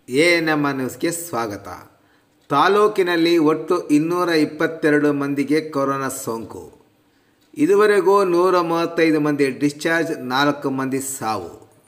A ನಮ್ಮ ನ್ಯೂಸ್ಗೆ ಸ್ವಾಗತ ತಾಲೂಕಿನಲ್ಲಿ ಒಟ್ಟು ಇನ್ನೂರ ಇಪ್ಪತ್ತೆರಡು ಮಂದಿಗೆ ಕೊರೋನಾ ಸೋಂಕು ಇದುವರೆಗೂ ನೂರ ಮೂವತ್ತೈದು ಮಂದಿ ಡಿಸ್ಚಾರ್ಜ್ ನಾಲ್ಕು ಮಂದಿ ಸಾವು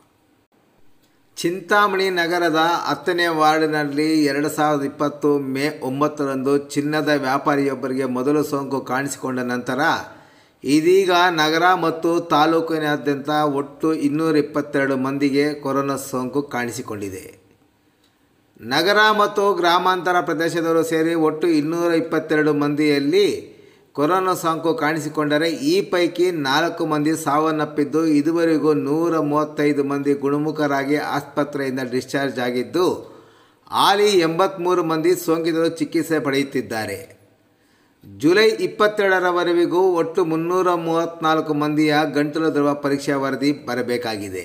ಚಿಂತಾಮಣಿ ನಗರದ ಹತ್ತನೇ ವಾರ್ಡಿನಲ್ಲಿ ಎರಡು ಸಾವಿರದ ಇಪ್ಪತ್ತು ಮೇ ಒಂಬತ್ತರಂದು ಚಿನ್ನದ ವ್ಯಾಪಾರಿಯೊಬ್ಬರಿಗೆ ಮೊದಲು ಸೋಂಕು ಕಾಣಿಸಿಕೊಂಡ ನಂತರ ಇದೀಗ ನಗರ ಮತ್ತು ತಾಲೂಕಿನಾದ್ಯಂತ ಒಟ್ಟು ಇನ್ನೂರ ಇಪ್ಪತ್ತೆರಡು ಮಂದಿಗೆ ಕೊರೋನಾ ಸೋಂಕು ಕಾಣಿಸಿಕೊಂಡಿದೆ ನಗರ ಮತ್ತು ಗ್ರಾಮಾಂತರ ಪ್ರದೇಶದವರು ಸೇರಿ ಒಟ್ಟು ಇನ್ನೂರ ಇಪ್ಪತ್ತೆರಡು ಮಂದಿಯಲ್ಲಿ ಕೊರೋನಾ ಸೋಂಕು ಕಾಣಿಸಿಕೊಂಡರೆ ಈ ಪೈಕಿ ನಾಲ್ಕು ಮಂದಿ ಸಾವನ್ನಪ್ಪಿದ್ದು ಇದುವರೆಗೂ ನೂರ ಮೂವತ್ತೈದು ಮಂದಿ ಗುಣಮುಖರಾಗಿ ಆಸ್ಪತ್ರೆಯಿಂದ ಡಿಸ್ಚಾರ್ಜ್ ಆಗಿದ್ದು ಹಾಲಿ ಎಂಬತ್ತ್ಮೂರು ಮಂದಿ ಸೋಂಕಿತರು ಚಿಕಿತ್ಸೆ ಪಡೆಯುತ್ತಿದ್ದಾರೆ ಜುಲೈ ಇಪ್ಪತ್ತೆರಡರವರೆಗೂ ಒಟ್ಟು ಮುನ್ನೂರ ಮೂವತ್ತ್ನಾಲ್ಕು ಮಂದಿಯ ಗಂಟಲು ದ್ರವ ಪರೀಕ್ಷಾ ವರದಿ ಬರಬೇಕಾಗಿದೆ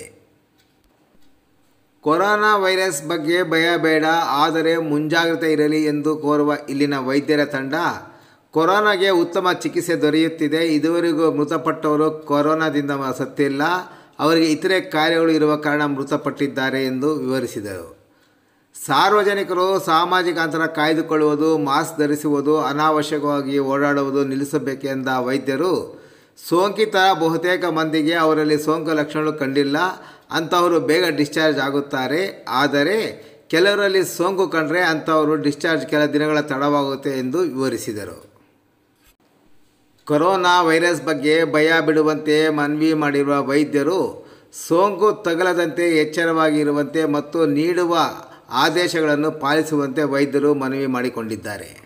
ಕೊರೋನಾ ವೈರಸ್ ಬಗ್ಗೆ ಭಯ ಬೇಡ ಆದರೆ ಮುಂಜಾಗ್ರತೆ ಇರಲಿ ಎಂದು ಕೋರುವ ಇಲ್ಲಿನ ವೈದ್ಯರ ತಂಡ ಕೊರೋನಾಗೆ ಉತ್ತಮ ಚಿಕಿತ್ಸೆ ದೊರೆಯುತ್ತಿದೆ ಇದುವರೆಗೂ ಮೃತಪಟ್ಟವರು ಕೊರೋನಾದಿಂದ ಸತ್ತಿಲ್ಲ ಅವರಿಗೆ ಇತರೆ ಕಾರ್ಯಗಳು ಇರುವ ಕಾರಣ ಮೃತಪಟ್ಟಿದ್ದಾರೆ ಎಂದು ವಿವರಿಸಿದರು ಸಾರ್ವಜನಿಕರು ಸಾಮಾಜಿಕ ಅಂತರ ಕಾಯ್ದುಕೊಳ್ಳುವುದು ಮಾಸ್ಕ್ ಧರಿಸುವುದು ಅನಾವಶ್ಯಕವಾಗಿ ಓಡಾಡುವುದು ನಿಲ್ಲಿಸಬೇಕೆಂದ ವೈದ್ಯರು ಸೋಂಕಿತ ಬಹುತೇಕ ಮಂದಿಗೆ ಅವರಲ್ಲಿ ಸೋಂಕು ಲಕ್ಷಣಗಳು ಕಂಡಿಲ್ಲ ಅಂಥವರು ಬೇಗ ಡಿಸ್ಚಾರ್ಜ್ ಆಗುತ್ತಾರೆ ಆದರೆ ಕೆಲವರಲ್ಲಿ ಸೋಂಕು ಕಂಡರೆ ಅಂಥವರು ಡಿಸ್ಚಾರ್ಜ್ ಕೆಲ ದಿನಗಳ ತಡವಾಗುತ್ತೆ ಎಂದು ವಿವರಿಸಿದರು ಕೊರೋನಾ ವೈರಸ್ ಬಗ್ಗೆ ಭಯ ಬಿಡುವಂತೆ ಮನವಿ ಮಾಡಿರುವ ವೈದ್ಯರು ಸೋಂಕು ತಗಲದಂತೆ ಎಚ್ಚರವಾಗಿರುವಂತೆ ಮತ್ತು ನೀಡುವ ಆದೇಶಗಳನ್ನು ಪಾಲಿಸುವಂತೆ ವೈದ್ಯರು ಮನವಿ ಮಾಡಿಕೊಂಡಿದ್ದಾರೆ